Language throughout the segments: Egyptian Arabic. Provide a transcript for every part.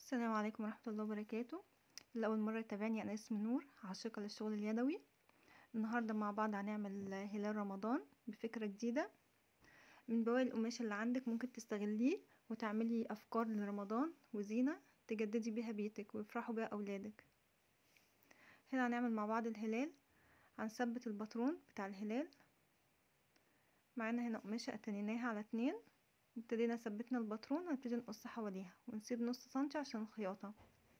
السلام عليكم ورحمة الله وبركاته اللي أول مرة يتابعني أنا اسمي نور عاشقة للشغل اليدوي النهاردة مع بعض هنعمل هلال رمضان بفكرة جديدة من بواقي القماش اللي عندك ممكن تستغليه وتعملي أفكار لرمضان وزينة تجددي بيها بيتك ويفرحوا بيها أولادك هنا هنعمل مع بعض الهلال هنثبت الباترون بتاع الهلال معانا هنا قماشة اتنيناها على اتنين ابتدينا ثبتنا الباترون هنبتدي نقص حواليها ونسيب نص سنتي عشان الخياطة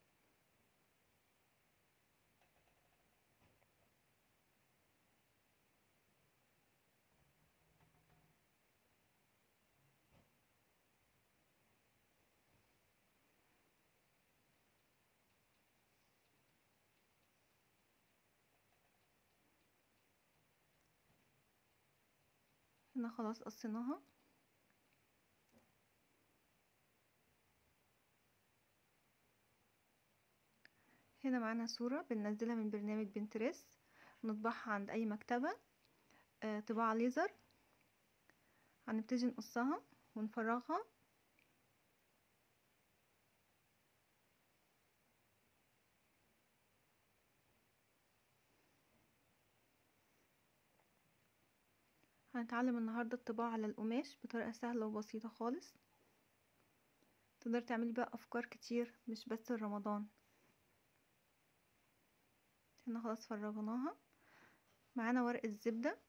هنا خلاص قصيناها هنا معانا صورة بننزلها من برنامج بنترست نطبعها عند اي مكتبة آه طباعة ليزر هنبتدي نقصها ونفرغها هنتعلم النهاردة الطباعة على القماش بطريقة سهلة وبسيطة خالص تقدر تعملي بقى افكار كتير مش بس رمضان هنا خلاص فرغناها معانا ورق الزبدة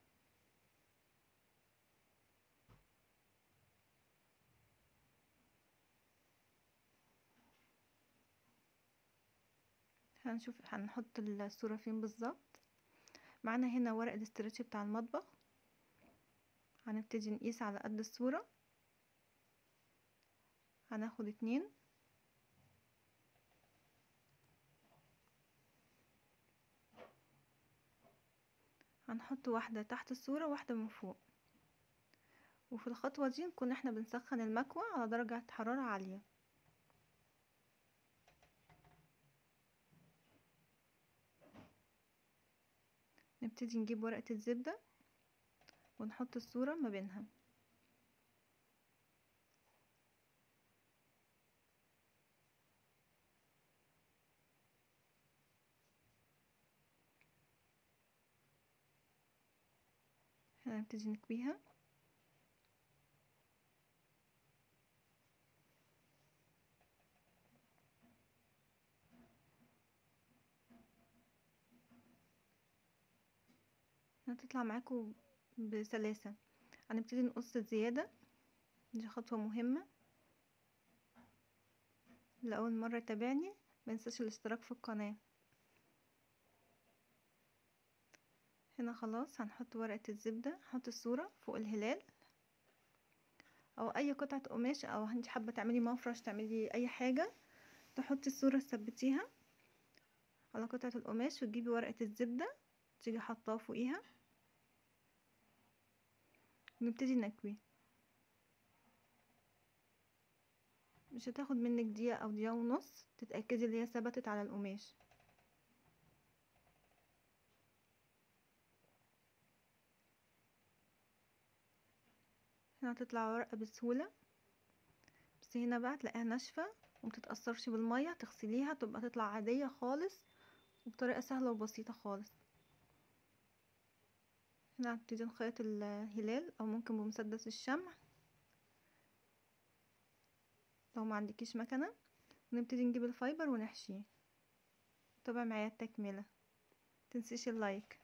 هنشوف هنحط الصورة فين بالظبط معانا هنا ورق الاسترتش بتاع المطبخ هنبتدي نقيس على قد الصورة هناخد اتنين هنحط واحدة تحت الصورة واحدة من فوق وفي الخطوة دي نكون احنا بنسخن المكوى على درجة حرارة عالية نبتدي نجيب ورقة الزبدة ونحط الصورة ما بينها هنبتدي نكويها هتطلع معاكم بسلاسة هنبتدي نقص الزيادة دي خطوة مهمة لأول مرة تابعني منساش الاشتراك في القناة هنا خلاص هنحط ورقة الزبدة نحط الصورة فوق الهلال او اي قطعة قماش او انت حابة تعملي مفرش تعملي اي حاجة تحطي الصورة تثبتيها على قطعة القماش وتجيبي ورقة الزبدة تيجي حطاها فوقيها ونبتدي نكوي مش هتاخد منك دقيقة او دقيقة ونص تتأكدي ان هي ثبتت على القماش هنا هتطلع ورقة بسهولة بس هنا بقى تلاقيها ناشفة ومتتأثرش بالمية تغسليها تبقى تطلع عادية خالص وبطريقة سهلة وبسيطة خالص هنا هنبتدي نخيط الهلال او ممكن بمسدس الشمع لو ما عندكيش مكنة ونبتدي نجيب الفايبر ونحشيه طبعا معايا التكملة متنسيش اللايك